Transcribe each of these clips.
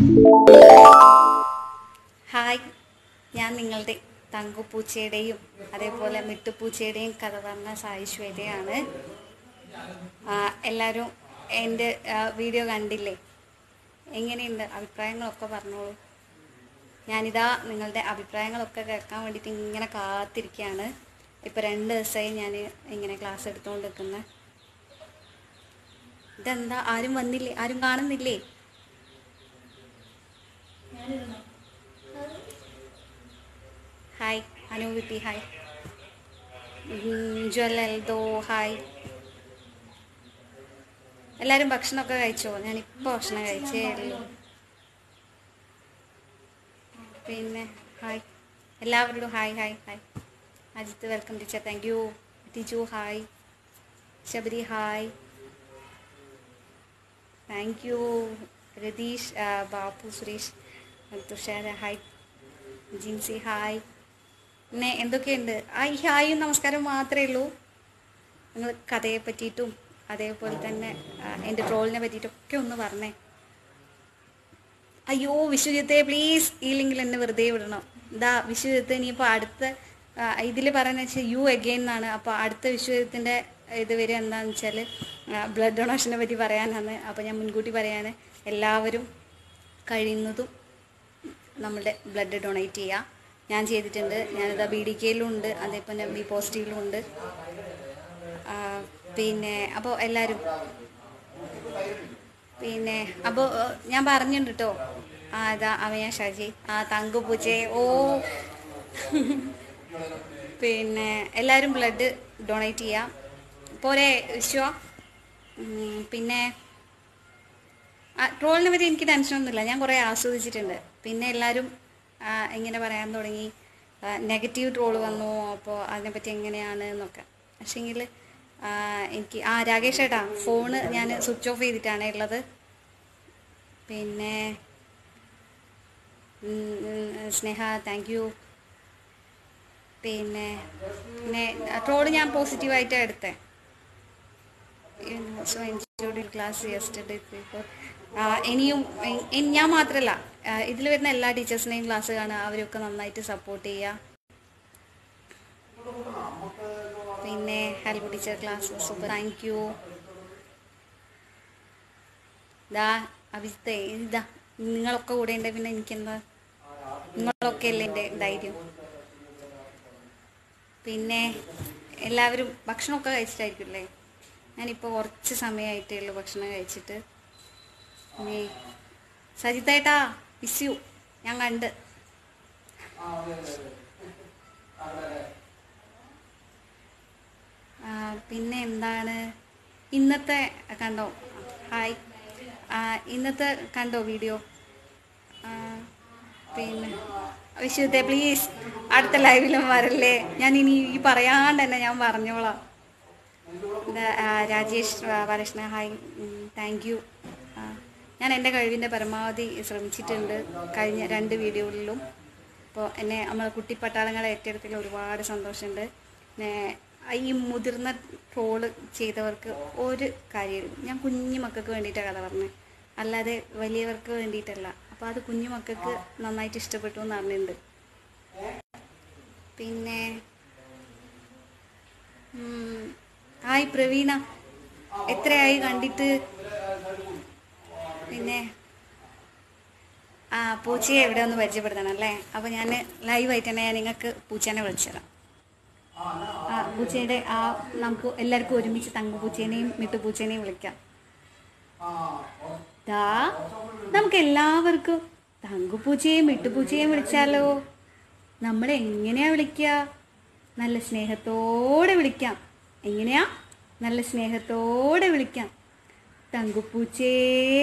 hi ഞാൻ നിങ്ങളുടെ തങ്കുപൂച്ചയുടെയും അതേപോലെ മിട്ടുപൂച്ചയുടെയും കഥ പറഞ്ഞ സായി ശ്വേതയാണ് ആ, എല്ലാവരും എൻ്റെ ആ, വീഡിയോ കണ്ടില്ലേ എങ്ങനെയുണ്ട് അഭിപ്രായങ്ങളൊക്കെ പറഞ്ഞോളൂ ഞാനിതാ നിങ്ങളുടെ അഭിപ്രായങ്ങളൊക്കെ കേൾക്കാൻ വേണ്ടിയിട്ട് ഇങ്ങനെ കാത്തിരിക്കുകയാണ് ഇപ്പോൾ രണ്ട് ദിവസമായി ഞാൻ ഇങ്ങനെ ക്ലാസ് എടുത്തുകൊണ്ട് നിൽക്കുന്നത് ഇതെന്താ ആരും വന്നില്ലേ ആരും കാണുന്നില്ലേ ഹായ് അനു വിപ്പി ഹായ് ജ്വല്ലൽദോ ഹായ് എല്ലാവരും ഭക്ഷണമൊക്കെ കഴിച്ചോ ഞാനിപ്പോൾ ഭക്ഷണം കഴിച്ചേ ഉള്ളൂ പിന്നെ ഹായ് എല്ലാവരോടും hi hi hi Ajith welcome teacher thank you Tiju hi Shabari hi thank you Ratheesh ആ, ബാപ്പു സുരേഷ് തുഷാര ഹായ് ജിൻസി ഹായ് പിന്നെ എന്തൊക്കെയുണ്ട് ആ ഈ ഹായും നമസ്കാരം മാത്രമേ ഉള്ളൂ നിങ്ങൾ കഥയെ പറ്റിയിട്ടും അതേപോലെ തന്നെ ആ, എൻ്റെ ട്രോളിനെ പറ്റിയിട്ടൊക്കെ ഒന്ന് പറഞ്ഞേ അയ്യോ വിശ്വജിത്തെ പ്ലീസ് ഈ ലിങ്കിൽ എന്നെ വെറുതെ വിടണം ഇതാ വിശ്വജിത്ത് ഇനിയിപ്പോൾ അടുത്ത ഇതിൽ പറയുന്നത് വെച്ചാൽ യു അഗെയിൻ എന്നാണ് അപ്പോൾ അടുത്ത വിശ്വജിത്തിൻ്റെ ഇത് വരിക എന്താണെന്ന് വെച്ചാൽ ബ്ലഡ് ഡൊണേഷനെ പറ്റി പറയാനാണ് അപ്പോൾ ഞാൻ മുൻകൂട്ടി പറയാണ് എല്ലാവരും കഴിയുന്നതും നമ്മുടെ ബ്ലഡ് ഡൊണേറ്റ് ചെയ്യുക ഞാൻ ചെയ്തിട്ടുണ്ട് ഞാനിതാ ബി ഡി കെയിലും ഉണ്ട് അതേപോലെ ബി പോസിറ്റീവിലും ഉണ്ട് ആ, പിന്നെ അപ്പോൾ എല്ലാവരും പിന്നെ അപ്പോൾ ഞാൻ പറഞ്ഞിട്ടുണ്ട് കേട്ടോ ആ ഇതാ അവയ ഷാജി ആ തങ്കുപൂച്ചെ ഓ പിന്നെ എല്ലാവരും ബ്ലഡ് ഡൊണേറ്റ് ചെയ്യാം പോരെ വിശ്വ ഉം, പിന്നെ ആ, ട്രോളിനെ പറ്റി എനിക്ക് ടെൻഷനൊന്നുമില്ല ഞാൻ കുറേ ആസ്വദിച്ചിട്ടുണ്ട് പിന്നെ എല്ലാവരും ആ, ഇങ്ങനെ പറയാൻ തുടങ്ങി നെഗറ്റീവ് ട്രോൾ വന്നു അപ്പോൾ അതിനെപ്പറ്റി എങ്ങനെയാണ് എന്നൊക്കെ പക്ഷേങ്കിൽ എനിക്ക് ആ രാകേഷ് ഏട്ടാ ഫോണ് ഞാൻ സ്വിച്ച് ഓഫ് ചെയ്തിട്ടാണ് ഉള്ളത് പിന്നെ ഉം, ഉം, സ്നേഹ താങ്ക് യു പിന്നെ പിന്നെ ട്രോള് ഞാൻ പോസിറ്റീവായിട്ടാണ് എടുത്തത് so enjoyed class yesterday before ഇനിയും എ- എ- ഞാൻ മാത്രമല്ല ഇതിൽ വരുന്ന എല്ലാ ടീച്ചേഴ്സിനെയും ക്ലാസ് കാണുക അവരൊക്കെ നന്നായിട്ട് സപ്പോർട്ട് ചെയ്യുക പിന്നെ help teacher class super thank you ഇതാ അഭിജിത്തെ ഇതാ നിങ്ങളൊക്കെ കൂടെ ഉണ്ട് പിന്നെ എനിക്കെന്താ നിങ്ങളൊക്കെ അല്ലേ എൻ്റെ ധൈര്യം പിന്നെ എല്ലാവരും ഭക്ഷണമൊക്കെ കഴിച്ചിട്ടായിരിക്കുമല്ലേ ഞാനിപ്പോൾ കുറച്ച് സമയമായിട്ടേ ഉള്ളൂ ഭക്ഷണം കഴിച്ചിട്ട് ഇനി സജിത്തേട്ടാ മിസ് യു ഞാൻ കണ്ട് ആ, പിന്നെ എന്താണ് ഇന്നത്തെ കണ്ടോ ഹായ് ആ, ഇന്നത്തെ കണ്ടോ വീഡിയോ ആ, പിന്നെ വിശുദ്ധ പ്ലീസ് അടുത്ത ലൈവിലും വരല്ലേ ഞാൻ ഇനി ഈ പറയാണ്ട് തന്നെ ഞാൻ പറഞ്ഞോളാം ഇത്, ആ, രാജേഷ് ആ, ബാലകൃഷ്ണ ഹായ് താങ്ക് യു ഞാൻ എൻ്റെ കഴിവിൻ്റെ പരമാവധി ശ്രമിച്ചിട്ടുണ്ട് കഴിഞ്ഞ രണ്ട് വീഡിയോകളിലും അപ്പോൾ എന്നെ നമ്മൾ കുട്ടിപ്പട്ടാളങ്ങളെ ഏറ്റെടുത്തതിൽ ഒരുപാട് സന്തോഷമുണ്ട് പിന്നെ ഈ മുതിർന്ന ട്രോള് ചെയ്തവർക്ക് ഒരു കാര്യമില്ല ഞാൻ കുഞ്ഞു മക്കൾക്ക് വേണ്ടിയിട്ടാണ് കഥ പറഞ്ഞത് അല്ലാതെ വലിയവർക്ക് വേണ്ടിയിട്ടല്ല അപ്പോൾ അത് കുഞ്ഞു മക്കൾക്ക് നന്നായിട്ട് ഇഷ്ടപ്പെട്ടു എന്ന് പറഞ്ഞിട്ടുണ്ട് പിന്നെ ഉം, ഹായ് പ്രവീണ എത്രയായി കണ്ടിട്ട് പിന്നെ ആ പൂച്ചയെ എവിടെ ഒന്ന് പരിചയപ്പെടുത്തണം അല്ലേ അപ്പോൾ ഞാൻ ലൈവായിട്ട് തന്നെ ഞാൻ നിങ്ങൾക്ക് പൂച്ചേനെ വിളിച്ചുതരാം ആ പൂച്ചയുടെ ആ നമുക്ക് എല്ലാവർക്കും ഒരുമിച്ച് തങ്കുപൂച്ചേനെയും മിട്ടുപൂച്ചേനെയും വിളിക്കാം ദാ നമുക്ക് എല്ലാവർക്കും തങ്കുപൂച്ചയെയും മിട്ടുപൂച്ചയെയും വിളിച്ചാലോ നമ്മൾ എങ്ങനെയാ വിളിക്കുക നല്ല സ്നേഹത്തോടെ വിളിക്കാം എങ്ങനെയാ നല്ല സ്നേഹത്തോടെ വിളിക്കാം തങ്കുപൂച്ചേ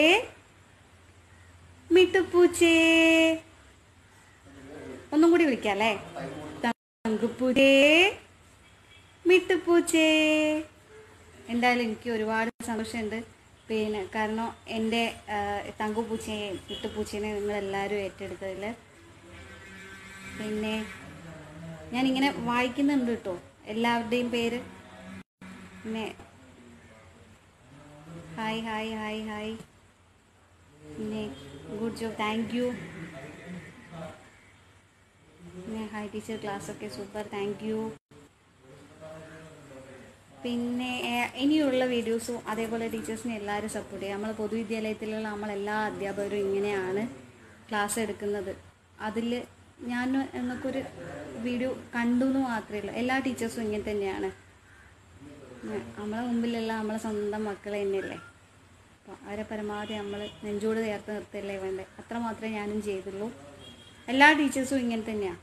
മിട്ടുപൂച്ചേ ഒന്നും കൂടി വിളിക്കാം അല്ലേ തങ്കുപൂച്ചേ മിട്ടുപൂച്ചേ എന്തായാലും എനിക്ക് ഒരുപാട് സന്തോഷമുണ്ട് പിന്നെ കാരണം എൻ്റെ തങ്കുപൂച്ചയെയും മിട്ടുപൂച്ചേനെയും നിങ്ങളെല്ലാവരും ഏറ്റെടുത്തതിൽ പിന്നെ ഞാനിങ്ങനെ വായിക്കുന്നുണ്ട് കേട്ടോ എല്ലാവരുടെയും പേര് പിന്നെ ഹായ് ഹായ് ഹായ് ഹായ് പിന്നെ ഗുഡ് ജോബ് താങ്ക് യു പിന്നെ ഹൈ ടീച്ചർ ക്ലാസ്സൊക്കെ സൂപ്പർ താങ്ക് യു പിന്നെ ഏഹ്, ഇനിയുള്ള വീഡിയോസും അതേപോലെ ടീച്ചേഴ്സിനെ എല്ലാവരും സപ്പോർട്ട് ചെയ്യുക നമ്മൾ പൊതുവിദ്യാലയത്തിലുള്ള നമ്മളെല്ലാ അധ്യാപകരും ഇങ്ങനെയാണ് ക്ലാസ് എടുക്കുന്നത് അതിൽ ഞാൻ എന്നൊക്കൊരു വീഡിയോ കണ്ടു എന്ന് മാത്രമേ ഉള്ളൂ എല്ലാ ടീച്ചേഴ്സും ഇങ്ങനെ തന്നെയാണ് ഉം, നമ്മളെ മുമ്പിലുള്ള നമ്മളെ സ്വന്തം മക്കൾ തന്നെയല്ലേ അപ്പോൾ അവരെ പരമാവധി നമ്മൾ നെഞ്ചോട് ചേർത്ത് നിർത്തല്ലേ വേണ്ടേ അത്ര മാത്രമേ ഞാനും ചെയ്തുള്ളൂ എല്ലാ ടീച്ചേഴ്സും ഇങ്ങനെ തന്നെയാണ്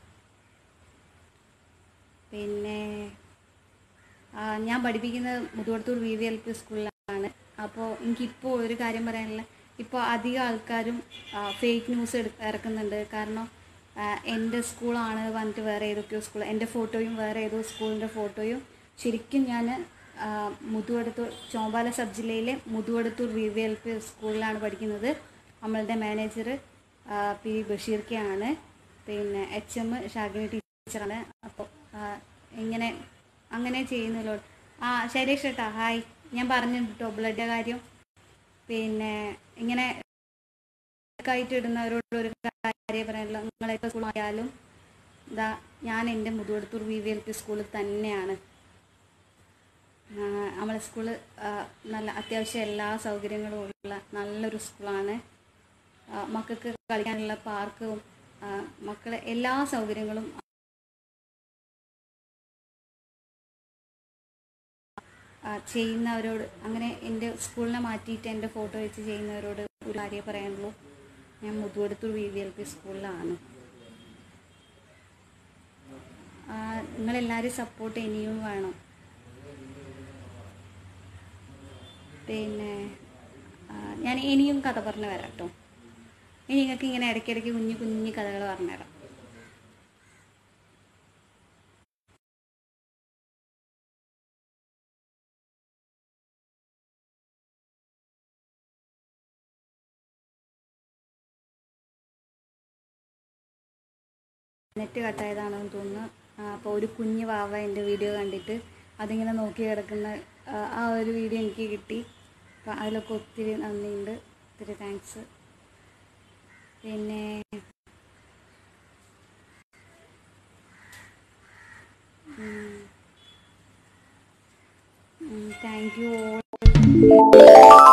പിന്നെ ആ, ഞാൻ പഠിപ്പിക്കുന്നത് Muthuvadathur V V L P സ്കൂളിലാണ് അപ്പോൾ എനിക്കിപ്പോൾ ഒരു കാര്യം പറയാനുള്ള ഇപ്പോൾ അധികം ആൾക്കാരും ഫേക്ക് ന്യൂസ് എടു ഇറക്കുന്നുണ്ട് കാരണം ആ, എൻ്റെ സ്കൂളാണ് പറഞ്ഞിട്ട് വേറെ ഏതൊക്കെയോ സ്കൂൾ എൻ്റെ ഫോട്ടോയും വേറെ ഏതോ സ്കൂളിൻ്റെ ഫോട്ടോയും ശരിക്കും ഞാൻ മുതുവടത്തൂർ ചോമ്പാല സബ് ജില്ലയിലെ Muthuvadathur V V L P സ്കൂളിലാണ് പഠിക്കുന്നത് നമ്മളുടെ മാനേജർ പി ബഷീർക്കയാണ് പിന്നെ എച്ച് എം ഷാഗിനി ടീച്ചറാണ് അപ്പോൾ ഇങ്ങനെ അങ്ങനെ ചെയ്യുന്നല്ലോ ആ ശൈലേഷ് ചേട്ടാ ഹായ് ഞാൻ പറഞ്ഞിട്ടുണ്ട് കേട്ടോ ബ്ലഡിൻ്റെ കാര്യം പിന്നെ ഇങ്ങനെ ആയിട്ട് ഇടുന്നവരോട് ഒരു കാര്യം പറയാനുള്ള നിങ്ങളൊക്കെ സ്കൂളായാലും ഇതാ ഞാൻ എൻ്റെ Muthuvadathur V V L P സ്കൂളിൽ തന്നെയാണ് ആ, നമ്മളെ സ്കൂള് ആ, നല്ല അത്യാവശ്യം എല്ലാ സൗകര്യങ്ങളും ഉള്ള നല്ലൊരു സ്കൂളാണ് ആ, മക്കൾക്ക് കളിക്കാനുള്ള പാർക്കും ആ, മക്കളെ എല്ലാ സൗകര്യങ്ങളും ആ, ചെയ്യുന്നവരോട് അങ്ങനെ എൻ്റെ സ്കൂളിനെ മാറ്റിയിട്ട് എൻ്റെ ഫോട്ടോ വെച്ച് ചെയ്യുന്നവരോട് ഒരു കാര്യം പറയാനുള്ളൂ ഞാൻ Muthuvadathur V V L P സ്കൂളിലാണ് ആ, നിങ്ങളെല്ലാവരും സപ്പോർട്ട് ഇനിയും വേണം പിന്നെ ആ, ഞാൻ ഇനിയും കഥ പറഞ്ഞു വരാം കേട്ടോ ഇനി നിങ്ങൾക്ക് ഇങ്ങനെ ഇടയ്ക്കിടയ്ക്ക് കുഞ്ഞു കുഞ്ഞു കഥകൾ പറഞ്ഞുതരാം നെറ്റ് കട്ടായതാണെന്ന് തോന്നുന്നു അപ്പോൾ ഒരു കുഞ്ഞു വാവ എൻ്റെ വീഡിയോ കണ്ടിട്ട് അതിങ്ങനെ നോക്കി കിടക്കുന്ന ആ, ആ ഒരു വീഡിയോ എനിക്ക് കിട്ടി അപ്പോൾ അതിലൊക്കെ ഒത്തിരി നന്ദിയുണ്ട് ഒത്തിരി താങ്ക്സ് പിന്നെ താങ്ക് യു ഓൾ